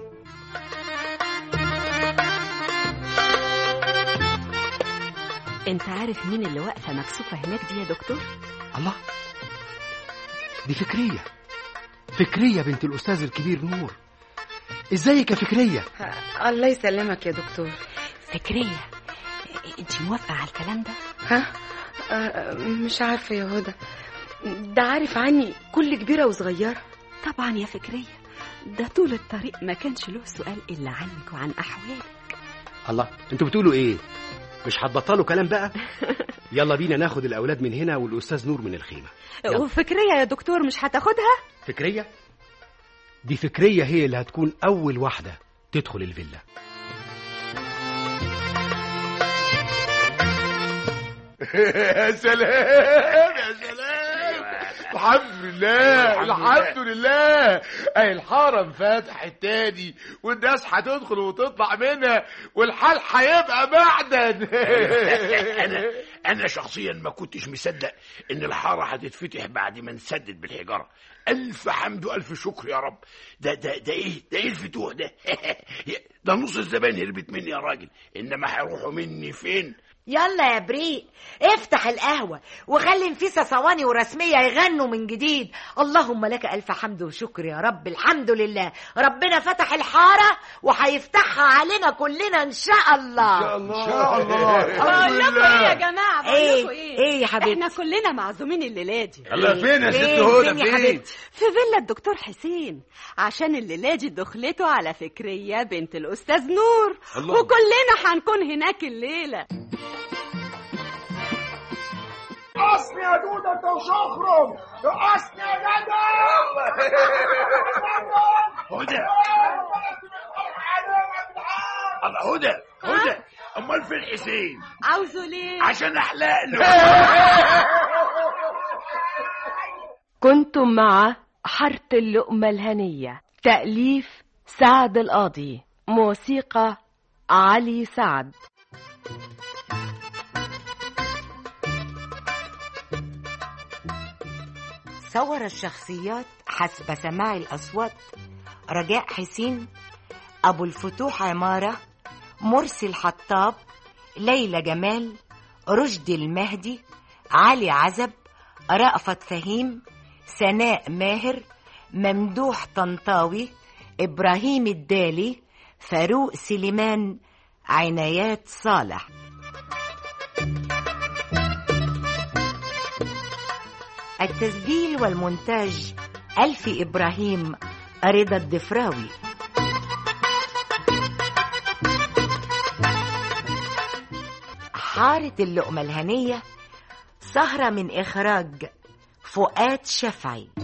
انت عارف مين اللي واقفه مكسوفه هناك دي يا دكتور الله دي فكرية فكرية بنت الأستاذ الكبير نور ازيك يا فكرية الله يسلمك يا دكتور فكريه انت موافقه على الكلام ده ها آه، مش عارفة يا هدى ده عارف عني كل كبيرة وصغيرة طبعا يا فكريه ده طول الطريق ما كانش له سؤال الا عنك وعن احوالك الله انتوا بتقولوا ايه مش هتبطلوا كلام بقى يلا بينا ناخد الأولاد من هنا والأستاذ نور من الخيمة يلا. وفكريه يا دكتور مش هتاخدها فكرية دي فكرية هي اللي هتكون أول واحدة تدخل الفيلا يا سلام يا سلام الحمد لله الحمد لله اي الحرم فاتح التاني والناس هتدخل وتطلع منها والحال هيبقى معدن انا انا شخصيا ما كنتش مصدق ان الحاره هتتفتح بعد ما نسدد بالحجاره الف حمد والف شكر يا رب ده ده ده ايه ده ايه الفتوح ده ده نص الزبائن هربت مني يا راجل انما هيروحوا مني فين يلا يا بريء افتح القهوة وخلي نفيسة صواني ورسمية يغنوا من جديد اللهم لك ألف حمد وشكر يا رب الحمد لله ربنا فتح الحارة وهيفتحها علينا كلنا إن شاء الله ان شاء الله بقول لكم ايه يا جماعه بقول ايه لكم ايه ايه يا حبيبتي احنا كلنا معزومين الليله دي يلا فين يا ست فين هدى فين يا فين حبيبتي في فيلا الدكتور حسين عشان الليله دي دخلته على فكريه بنت الاستاذ نور الله. وكلنا هنكون هناك الليله اصلي يا دودة انت وشخرم اصلي يا جدع هدى الله هدى هدى امال فين حسين عاوزه ليه عشان احلق له كنتم مع حارة اللقمة الهنية تأليف سعد القاضي موسيقى علي سعد صور الشخصيات حسب سماع الأصوات رجاء حسين أبو الفتوح عمارة مرسي الحطاب ليلى جمال رشدي المهدي علي عزب رأفت فهيم سناء ماهر ممدوح طنطاوي إبراهيم الدالي فاروق سليمان عنايات صالح التسجيل والمونتاج ألفي إبراهيم رضا الدفراوي حارة اللقمة الهنية سهرة من إخراج فؤاد شفعي